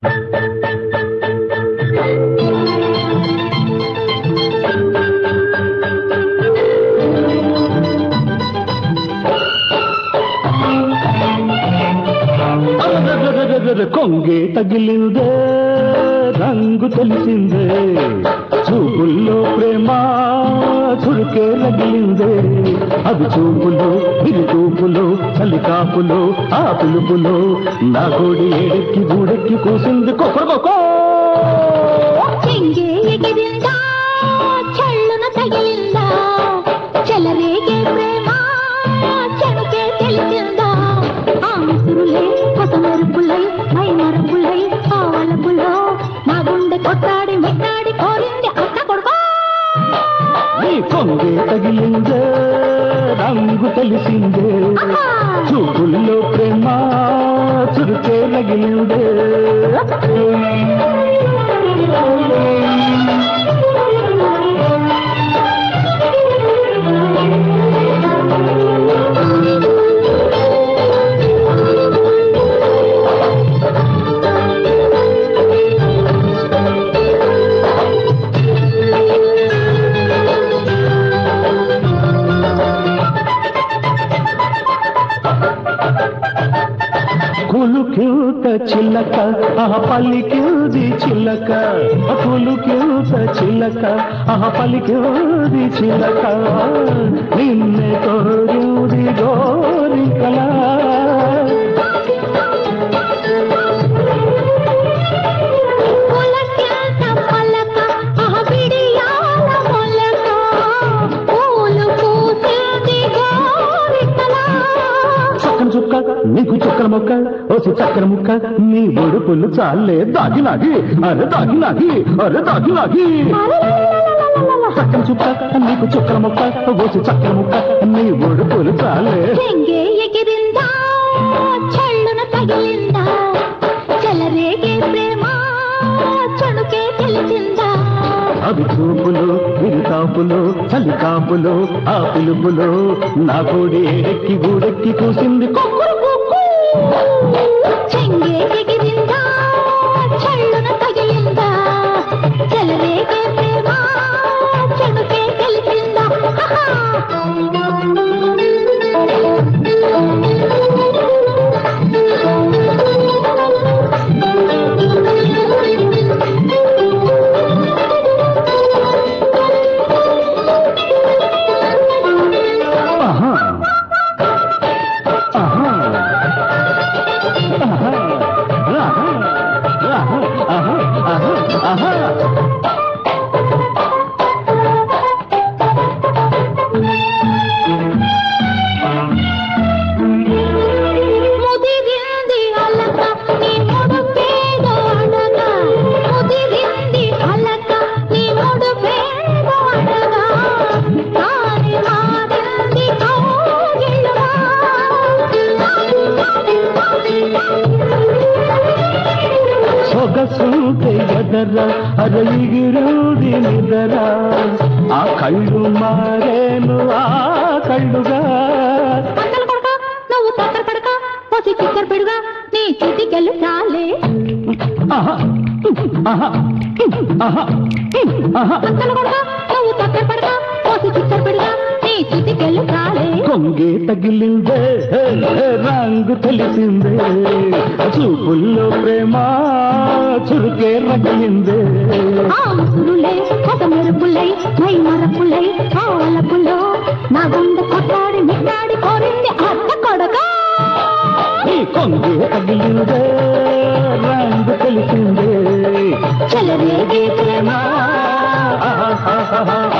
అరరరరరర కొంగే తగిలిందే రంగు తెలిసిందే చూపుల్లో ప్రేమ చురుకే రగిలిందే అది చూపులు ఇది చూపులు చలికాపులు ఆ పిలుపులు నా గోడి ఏడెక్కి గూడెక్కి కూసింది కొకరకొకో చెంగే ఎగిరిందా చల్లున తగిలిందా చెలరేగే ప్రేమ చెడుకే తెలిసిందా ఆ ముసురులే కొత్త మెరుపులై మై మరపులై ఆవలపులో నా గుండె కొట్టాడి మిట్టాడి కోరింది అక్క కొడుకో నీ కొంగే తగిలిందే రంగు తెలిసిందే ఆహా! చూపుల్లో ప్రేమ చురుకే రగిలిందే కులుక్యూత చిల్లక ఆ పల్లిక్యూది చిల్లక కులుక్యూత చిల్లక ఆ పల్లిక్యూది చిల్లక నిన్నే కోరింది గోరికలా పులకేత పలక ఆ బిడియాల మొలక పూలు పూసింది గోరికలా చక్కన చుక్క నీకు చుక్కల మొక్క ఓసి చక్కర ముక్క నీ ఒడుపులు చాలే దాగినాగి అరే దాగినాగి అరే దాగినాగి చక్కన చుక్క నీకు చుక్కల మొక్క ఓసి చక్కర ముక్క నీ ఒడుపులు చాలే చెంగే ఎగిరిందా చల్లున తగిలిందా చెలరేగే ప్రేమ చెడుకే తెలిసిందా అవి చూపులు విరితాపులు చలికాపులు ఆ పిలుపులు నా గూడి ఎక్కి గూడెక్కి కూసింది కుక్కురుకుక్కు. చెంగే ఎగిరిందా చల్లున తగిలిందా చెలరేగే ప్రేమ చెడుకే తెలిసిందా ఆహా. ఆహా. ఆహా. ఆహా. ఆహా. ఆహా. ఆహా. ఆహా. ముదిరింది అలక నీ ముడుపేదో అడగా ముదిరింది అలక నీ ముడుపేదో అడగా తాని మారింది కౌగిలుగా సొగసుంటే ఎదర అరగిరుది నిదర ఆ కళ్ళు మారేను ఆ కళ్ళుగా పక్కన కొడక నువ్వు తక్కర పడక పసి చిక్కర పెడుగా నీ చిటికెళ్ళు చాలే ఆహా. ఆహా. ఆహా. ఆహా. పక్కన కొడక నువ్వు తక్కర పడక పసి చిక్కర పెడుగా నీ చిటికెళ్ళు చాలే కొంగే తగిలిందే రంగు తెలిసిందే చూపుల్లో ప్రేమ చురుకే రగిలిందే ఆ ముసురులే కొత్త మెరుపులై మై మరపులై ఆవలపులో నా గుండె కొట్టాడి మిట్టాడి కోరింది అత్త కొడక ఈ కొంగే తగిలిందే రంగు తెలిసిందే చెలరేగే ప్రేమ ఆహాహాహా.